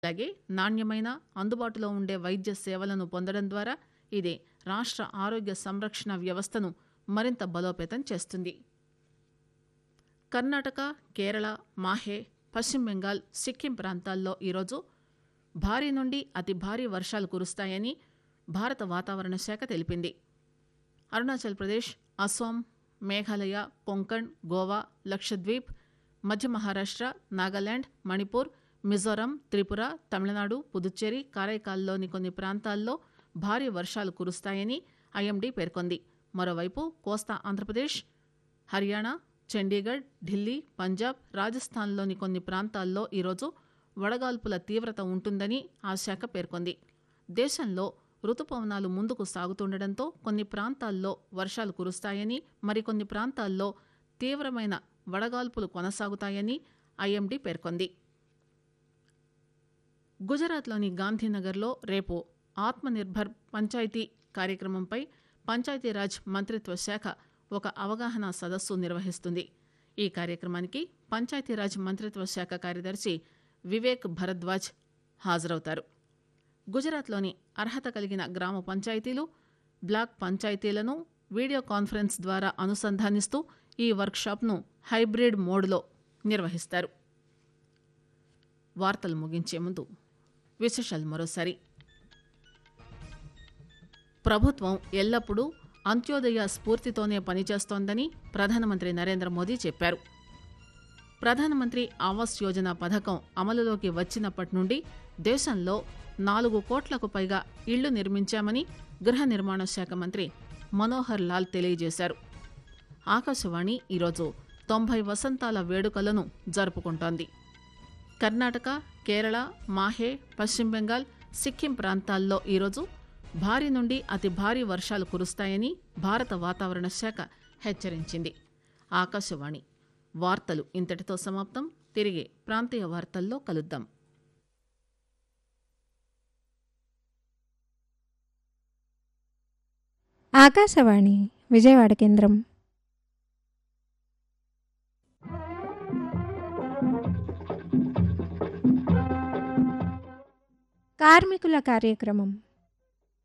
అలాగే నాణ్యమైన అందుబాటులో ఉండే వైద్య సేవలను పొందడం ద్వారా ఇది రాష్ట్ర ఆరోగ్య సంరక్షణ వ్యవస్థను మరింత బలోపేతం చేస్తుంది కర్ణాటక కేరళ మాహే పశ్చిమ బెంగాల్ సిక్కిం ప్రాంతాల్లో ఈరోజు భారీ నుండి అతి భారీ వర్షాలు కురుస్తాయని భారత వాతావరణ శాఖ తెలిపింది అరుణాచల్ ప్రదేశ్ అస్సాం మేఘాలయ కొంకణ్ గోవా లక్షద్వీప్ మధ్య మహారాష్ట్ర నాగాలాండ్ మణిపూర్ మిజోరాం త్రిపుర తమిళనాడు పుదుచ్చేరి కారైకాల్లోని కొన్ని ప్రాంతాల్లో భారీ వర్షాలు కురుస్తాయని ఐఎండీ పేర్కొంది మరోవైపు కోస్తా ఆంధ్రప్రదేశ్ హర్యానా చండీగఢ్ ఢిల్లీ పంజాబ్ రాజస్థాన్లోని కొన్ని ప్రాంతాల్లో ఈరోజు వడగాల్పుల తీవ్రత ఉంటుందని ఆ శాఖ పేర్కొంది దేశంలో రుతుపవనాలు ముందుకు సాగుతుండటంతో కొన్ని ప్రాంతాల్లో వర్షాలు కురుస్తాయని మరికొన్ని ప్రాంతాల్లో తీవ్రమైన వడగాల్పులు కొనసాగుతాయని ఐఎండీ పేర్కొంది గుజరాత్లోని గాంధీనగర్లో రేపు ఆత్మనిర్భర్ పంచాయతీ కార్యక్రమంపై పంచాయతీరాజ్ మంత్రిత్వ శాఖ ఒక అవగాహన సదస్సు నిర్వహిస్తుంది ఈ కార్యక్రమానికి పంచాయతీరాజ్ మంత్రిత్వ శాఖ కార్యదర్శి వివేక్ భరద్వాజ్ హాజరవుతారు గుజరాత్లోని అర్హత కలిగిన గ్రామ పంచాయతీలు బ్లాక్ పంచాయతీలను వీడియో కాన్ఫరెన్స్ ద్వారా అనుసంధానిస్తూ ఈ వర్క్షాప్ను హైబ్రిడ్ మోడ్లో నిర్వహిస్తారు వార్తలు ముగించే ముందు విశేషాలు మరోసారి ప్రభుత్వం ఎల్లప్పుడూ అంత్యోదయ స్ఫూర్తితోనే పనిచేస్తోందని ప్రధానమంత్రి నరేంద్ర మోదీ చెప్పారు ప్రధానమంత్రి ఆవాస్ యోజన పథకం అమలులోకి వచ్చినప్పటి నుండి దేశంలో నాలుగు కోట్లకు పైగా ఇళ్లు నిర్మించామని గృహ నిర్మాణ శాఖ మంత్రి మనోహర్ లాల్ తెలియజేశారు ఆకాశవాణి ఈరోజు తొంభై వసంతాల వేడుకలను జరుపుకుంటోంది కర్ణాటక కేరళ మాహే పశ్చిమ బెంగాల్ సిక్కిం ప్రాంతాల్లో ఈరోజు భారీ నుండి అతి భారీ వర్షాలు కురుస్తాయని భారత వాతావరణ శాఖ హెచ్చరించింది ఆకాశవాణి వార్తలు ఇంతటితో సమాప్తం తిరిగి ప్రాంతీయ వార్తల్లో కలుద్దాం ఆకాశవాణి విజయవాడ కేంద్రం కార్మికుల కార్యక్రమం